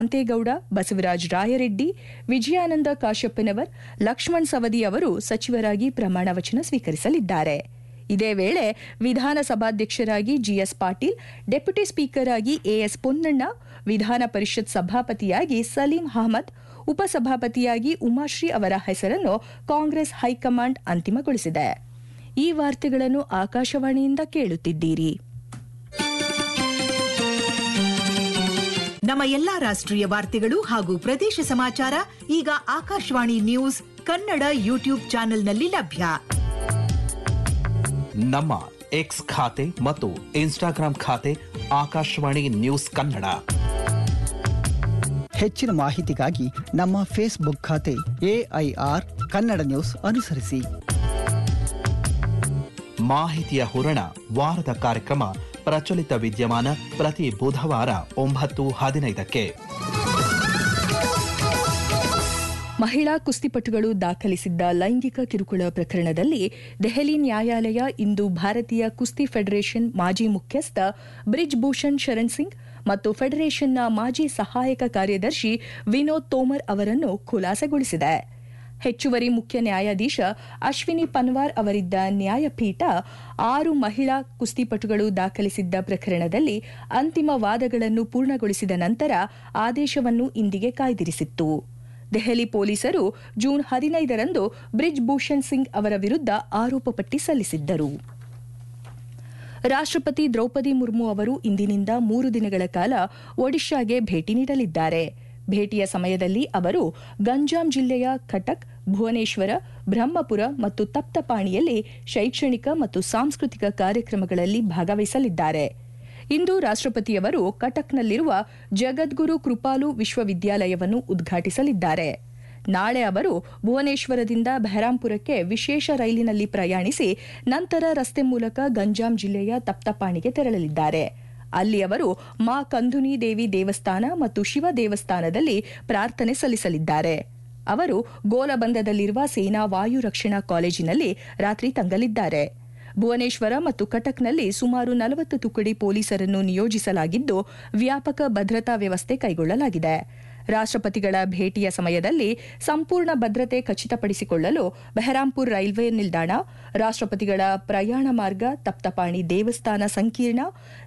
ಶಾಂತೇಗೌಡ ಬಸವರಾಜ ರಾಯರೆಡ್ಡಿ ವಿಜಯಾನಂದ ಕಾಶ್ಯಪ್ಪನವರ್ ಲಕ್ಷ್ಮಣ್ ಸವದಿ ಅವರು ಸಚಿವರಾಗಿ ಪ್ರಮಾಣ ವಚನ ಸ್ವೀಕರಿಸಲಿದ್ದಾರೆ ಇದೇ ವೇಳೆ ವಿಧಾನಸಭಾಧ್ಯಕ್ಷರಾಗಿ ಜಿಎಸ್ ಪಾಟೀಲ್ ಡೆಪ್ಯೂಟಿ ಸ್ಪೀಕರ್ ಆಗಿ ಎಎಸ್ ಪೊನ್ನಣ್ಣ ವಿಧಾನ ಪರಿಷತ್ ಸಭಾಪತಿಯಾಗಿ ಸಲೀಂ ಅಹಮದ್ ಉಪಸಭಾಪತಿಯಾಗಿ ಉಮಾಶ್ರೀ ಅವರ ಹೆಸರನ್ನು ಕಾಂಗ್ರೆಸ್ ಹೈಕಮಾಂಡ್ ಅಂತಿಮಗೊಳಿಸಿದೆ ಈ ವಾರ್ತೆಗಳನ್ನು ಆಕಾಶವಾಣಿಯಿಂದ ಕೇಳುತ್ತಿದ್ದೀರಿ ನಮ್ಮ ಎಲ್ಲಾ ರಾಷ್ಟ್ರೀಯ ವಾರ್ತೆಗಳು ಹಾಗೂ ಪ್ರದೇಶ ಸಮಾಚಾರ ಈಗ ಆಕಾಶವಾಣಿ ನ್ಯೂಸ್ ಕನ್ನಡ ಯೂಟ್ಯೂಬ್ ಚಾನೆಲ್ನಲ್ಲಿ ಲಭ್ಯ ನಮ್ಮ ಎಕ್ಸ್ ಖಾತೆ ಮತ್ತು ಇನ್ಸ್ಟಾಗ್ರಾಂ ಖಾತೆ ಆಕಾಶವಾಣಿ ನ್ಯೂಸ್ ಕನ್ನಡ ಹೆಚ್ಚಿನ ಮಾಹಿತಿಗಾಗಿ ನಮ್ಮ ಫೇಸ್ಬುಕ್ ಖಾತೆ ಎಐಆರ್ ಕನ್ನಡ ನ್ಯೂಸ್ ಅನುಸರಿಸಿ ಮಾಹಿತಿಯ ಹೂರಣ ವಾರದ ಕಾರ್ಯಕ್ರಮ ಪ್ರಚಲಿತ ವಿದ್ಯಮಾನ ಪ್ರತಿ ಬುಧವಾರ ಒಂಬತ್ತು ಹದಿನೈದಕ್ಕೆ ಮಹಿಳಾ ಕುಸ್ತಿಪಟುಗಳು ದಾಖಲಿಸಿದ್ದ ಲೈಂಗಿಕ ಕಿರುಕುಳ ಪ್ರಕರಣದಲ್ಲಿ ದೆಹಲಿ ನ್ಯಾಯಾಲಯ ಇಂದು ಭಾರತೀಯ ಕುಸ್ತಿ ಫೆಡರೇಷನ್ ಮಾಜಿ ಮುಖ್ಯಸ್ಥ ಬ್ರಿಜ್ ಭೂಷಣ್ ಶರಣ್ ಸಿಂಗ್ ಮತ್ತು ಫೆಡರೇಷನ್ನ ಮಾಜಿ ಸಹಾಯಕ ಕಾರ್ಯದರ್ಶಿ ವಿನೋದ್ ತೋಮರ್ ಅವರನ್ನು ಖುಲಾಸೆಗೊಳಿಸಿದೆ ಹೆಚ್ಚುವರಿ ಮುಖ್ಯ ನ್ಯಾಯಾಧೀಶ ಅಶ್ವಿನಿ ಪನ್ವಾರ್ ಅವರಿದ್ದ ನ್ಯಾಯಪೀಠ ಆರು ಮಹಿಳಾ ಕುಸ್ತಿಪಟುಗಳು ದಾಖಲಿಸಿದ್ದ ಪ್ರಕರಣದಲ್ಲಿ ಅಂತಿಮ ವಾದಗಳನ್ನು ಪೂರ್ಣಗೊಳಿಸಿದ ನಂತರ ಆದೇಶವನ್ನು ಇಂದಿಗೆ ಕಾಯ್ದಿರಿಸಿತ್ತು ದೆಹಲಿ ಪೊಲೀಸರು ಜೂನ್ ಹದಿನೈದರಂದು ಬ್ರಿಜ್ ಭೂಷಣ್ ಸಿಂಗ್ ಅವರ ವಿರುದ್ಧ ಆರೋಪ ಪಟ್ಟಿ ಸಲ್ಲಿಸಿದ್ದರು ರಾಷ್ಟ್ರಪತಿ ದ್ರೌಪದಿ ಮುರ್ಮು ಅವರು ಇಂದಿನಿಂದ ಮೂರು ದಿನಗಳ ಕಾಲ ಒಡಿಶಾಗೆ ಭೇಟಿ ನೀಡಲಿದ್ದಾರೆ ಭೇಟಿಯ ಸಮಯದಲ್ಲಿ ಅವರು ಗಂಜಾಂ ಜಿಲ್ಲೆಯ ಕಟಕ್ ಭುವನೇಶ್ವರ ಬ್ರಹ್ಮಪುರ ಮತ್ತು ತಪ್ತಪಾಣಿಯಲ್ಲಿ ಶೈಕ್ಷಣಿಕ ಮತ್ತು ಸಾಂಸ್ಕೃತಿಕ ಕಾರ್ಯಕ್ರಮಗಳಲ್ಲಿ ಭಾಗವಹಿಸಲಿದ್ದಾರೆ ಇಂದು ರಾಷ್ಟ್ರಪತಿಯವರು ಕಟಕ್ನಲ್ಲಿರುವ ಜಗದ್ಗುರು ಕೃಪಾಲು ವಿಶ್ವವಿದ್ಯಾಲಯವನ್ನು ಉದ್ಘಾಟಿಸಲಿದ್ದಾರೆ ನಾಳೆ ಅವರು ಭುವನೇಶ್ವರದಿಂದ ಬೆಹರಾಂಪುರಕ್ಕೆ ವಿಶೇಷ ರೈಲಿನಲ್ಲಿ ಪ್ರಯಾಣಿಸಿ ನಂತರ ರಸ್ತೆ ಮೂಲಕ ಗಂಜಾಂ ಜಿಲ್ಲೆಯ ತಪ್ತಪಾಣಿಗೆ ತೆರಳಲಿದ್ದಾರೆ ಅಲ್ಲಿ ಅವರು ಮಾ ಕಂದುನಿ ದೇವಿ ದೇವಸ್ಥಾನ ಮತ್ತು ಶಿವ ದೇವಸ್ಥಾನದಲ್ಲಿ ಪ್ರಾರ್ಥನೆ ಸಲ್ಲಿಸಲಿದ್ದಾರೆ ಅವರು ಗೋಲಬಂದದಲ್ಲಿರುವ ಸೇನಾ ವಾಯು ರಕ್ಷಣಾ ಕಾಲೇಜಿನಲ್ಲಿ ರಾತ್ರಿ ತಂಗಲಿದ್ದಾರೆ ಭುವನೇಶ್ವರ ಮತ್ತು ಕಟಕ್ನಲ್ಲಿ ಸುಮಾರು ನಲವತ್ತು ತುಕಡಿ ಪೊಲೀಸರನ್ನು ನಿಯೋಜಿಸಲಾಗಿದ್ದು ವ್ಯಾಪಕ ಭದ್ರತಾ ವ್ಯವಸ್ಥೆ ಕೈಗೊಳ್ಳಲಾಗಿದೆ ರಾಷ್ಟ್ರಪತಿಗಳ ಭೇಟಿಯ ಸಮಯದಲ್ಲಿ ಸಂಪೂರ್ಣ ಭದ್ರತೆ ಖಚಿತಪಡಿಸಿಕೊಳ್ಳಲು ಬೆಹರಾಂಪುರ್ ರೈಲ್ವೆ ನಿಲ್ದಾಣ ರಾಷ್ಟ್ರಪತಿಗಳ ಪ್ರಯಾಣ ಮಾರ್ಗ ತಪ್ತಪಾಣಿ ದೇವಸ್ಥಾನ ಸಂಕೀರ್ಣ